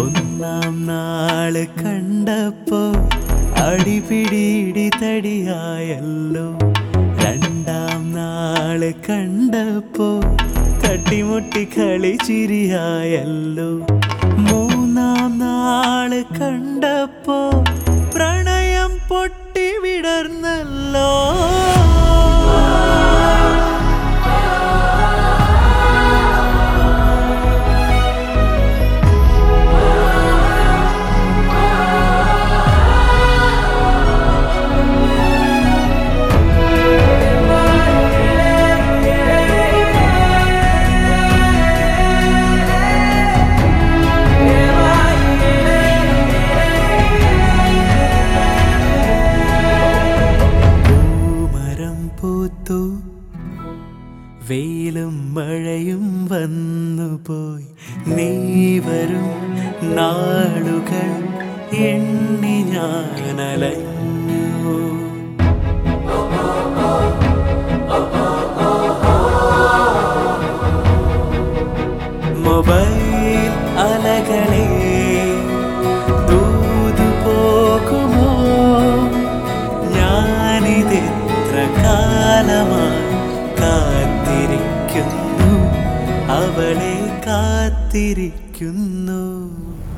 ഒന്നാം നാള് കണ്ടപ്പോ അടിപിടിയിടി തടിയായല്ലോ രണ്ടാം നാള് കണ്ടപ്പോ തട്ടിമുട്ടി കളി ചിരിയായല്ലോ മൂന്നാം നാള് കണ്ടപ്പോ പ്രണയം പൊട്ടി വിടർന്നല്ലോ പൂമരം പൂത്തു വെയിലും മഴയും വന്നുപോയി നീ വരും നാളുകൾ എണ്ണി ഞാനലഞ്ഞു മൊബൈൽ അലകളെ ദൂതു പോകുമോ ഞാനിതെത്ര കാലമായി കാത്തിരിക്കുന്നു അവളെ കാത്തിരിക്കുന്നു